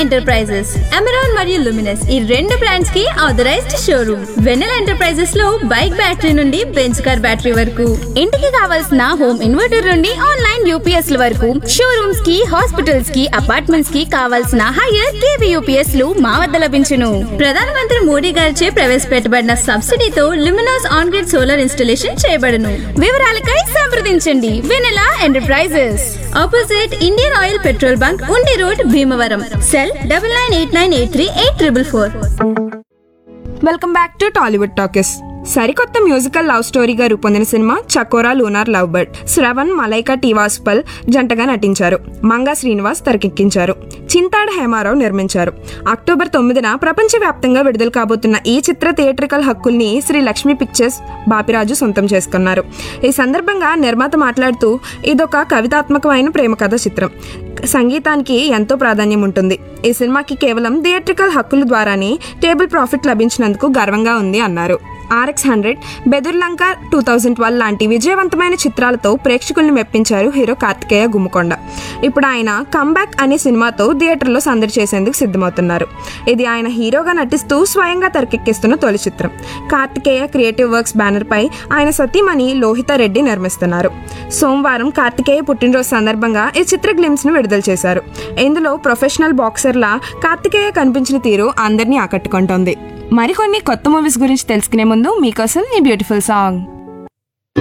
enterprises Amaron మరియు Luminous ఈ రెండు బ్రాండ్స్ కి ఆథరైజ్డ్ షోరూమ్ వెన్నెల ఎంటర్ప్రైజెస్ లో బైక్ బ్యాటరీ నుండి బెంచ్ కార్ బ్యాటరీ వరకు ఇంటికి కావాల్సిన హోమ్ ఇన్వర్టర్ నుండి ఆన్లైన్ యూపీఎస్ ల వరకు షోరూమ్స్ కి హాస్పిటల్స్ కి అపార్ట్మెంట్స్ కి కావాల్సిన హైయర్ కేవీ యూపీఎస్ లు మా వద్ద లభించును ప్రధానమంత్రి మోడీ గారిచే ప్రవేశపెట్టబడిన సబ్సిడీతో luminous on grid solar installation చేయబడును వివరాలకై సంప్రదించండి Vennela enterprises opposite Indian oil petrol bunk Undi road Bhimavaram cell double nine eight nine eight three eight triple four welcome back to Tollywood talkies సరికొత్త మ్యూజికల్ లవ్ స్టోరీగా రూపొందిన సినిమా Chakora lunar love bird Sravan Malaika టీవాస్పల్ జంటగా నటించారు మంగా శ్రీనివాస్ తెరకెక్కించారు చింతాడ్ హేమారావు నిర్మించారు అక్టోబర్ తొమ్మిదిన ప్రపంచవ్యాప్తంగా విడుదల కాబోతున్న ఈ చిత్ర థియేట్రికల్ హక్కుల్ని శ్రీ లక్ష్మీ పిక్చర్స్ బాపిరాజు సొంతం చేసుకున్నారు ఈ సందర్భంగా నిర్మాత మాట్లాడుతూ ఇదొక కవితాత్మకమైన ప్రేమ కథ చిత్రం సంగీతానికి ఎంతో ప్రాధాన్యం ఉంటుంది ఈ సినిమాకి కేవలం థియేట్రికల్ హక్కుల ద్వారానే టేబుల్ ప్రాఫిట్ లభించినందుకు గర్వంగా ఉంది అన్నారు RX hundred Bedurulanka two thousand twelve లాంటి విజయవంతమైన చిత్రాలతో ప్రేక్షకుల్ని మెప్పించారు హీరో కార్తికేయ గుమ్మకొండ ఇప్పుడు ఆయన కంబ్యాక్ అనే సినిమాతో థియేటర్లో సందడి చేసేందుకు సిద్ధమవుతున్నారు ఇది ఆయన హీరోగా నటిస్తూ స్వయంగా తెరకెక్కిస్తున్న తొలి చిత్రం కార్తికేయ క్రియేటివ్ వర్క్స్ బ్యానర్ పై ఆయన సతీమణి లోహిత రెడ్డి నిర్మిస్తున్నారు సోమవారం కార్తికేయ పుట్టినరోజు సందర్భంగా ఈ చిత్ర గ్లిమ్స్ ను విడుదల చేశారు ఇందులో ప్రొఫెషనల్ బాక్సర్లా కార్తికేయ కనిపించిన తీరు అందరినీ ఆకట్టుకుంటోంది మరికొన్ని కొత్త మూవీస్ గురించి తెలుసుకునే ముందు మీకోసం ఈ బ్యూటిఫుల్ సాంగ్